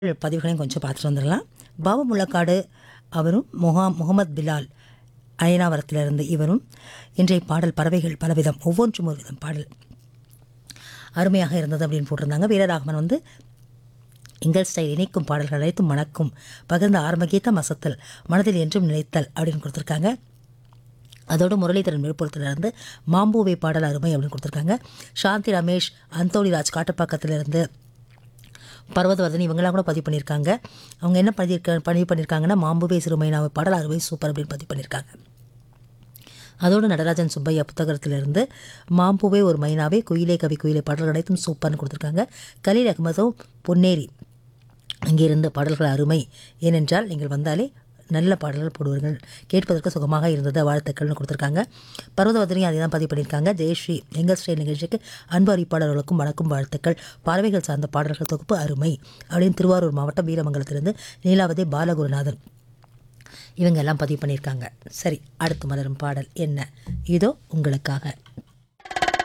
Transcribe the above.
பதிவுகளையும் கொஞ்சம் பார்த்துட்டு வந்துடலாம் பாபு முள்ளக்காடு அவரும் முகா முகமது பிலால் அயனாவரத்திலிருந்து இவரும் இன்றைய பாடல் பறவைகள் பலவிதம் ஒவ்வொன்றும் ஒரு விதம் பாடல் அருமையாக இருந்தது அப்படின்னு போட்டிருந்தாங்க வீரராகவன் வந்து எங்கள் ஸ்டைல் இணைக்கும் பாடல்கள் அனைத்தும் மணக்கும் பகிர்ந்த ஆரம்பகீத மசத்தல் மனதில் என்றும் நினைத்தல் அப்படின்னு கொடுத்துருக்காங்க அதோடு முரளிதரன் விழுப்புரத்துலேருந்து மாம்பூவை பாடல் அருமை அப்படின்னு கொடுத்துருக்காங்க சாந்தி ரமேஷ் அந்தோணிராஜ் காட்டுப்பாக்கத்திலிருந்து பர்வதவர்தன் இவங்கெல்லாம் கூட பதிவு பண்ணியிருக்காங்க அவங்க என்ன பதிவிருக்க பதிவு பண்ணியிருக்காங்கன்னா மாம்புவே சிறுமைனாவை பாடல் அறுவை சூப்பர் அப்படின்னு பதிவு பண்ணியிருக்காங்க அதோடு நடராஜன் சுப்பையா புத்தகத்திலிருந்து மாம்பூவே ஒரு மைனாவே குயிலே கவி குயிலே பாடல்கள் அனைத்தும் சூப்பர்னு கொடுத்துருக்காங்க கலீல் அகமதும் பொன்னேரி அங்கிருந்த பாடல்கள் அருமை ஏனென்றால் நீங்கள் வந்தாலே நல்ல பாடல்கள் போடுவார்கள் கேட்பதற்கு சுகமாக இருந்தது வாழ்த்துக்கள்னு கொடுத்துருக்காங்க பர்வதவதனையும் அதே தான் பதிவு பண்ணியிருக்காங்க ஜெயஸ்ரீ எங்கள் ஸ்ரீ நிகழ்ச்சிக்கு அன்பு அறிவிப்பாளர்களுக்கும் வணக்கம் வாழ்த்துக்கள் பறவைகள் சார்ந்த பாடல்கள் தொகுப்பு அருமை அப்படின்னு திருவாரூர் மாவட்டம் வீரமங்கலத்திலிருந்து நீலாவதி பாலகுருநாதன் இவங்க எல்லாம் பதிவு பண்ணியிருக்காங்க சரி அடுத்து மலரும் பாடல் என்ன இதோ உங்களுக்காக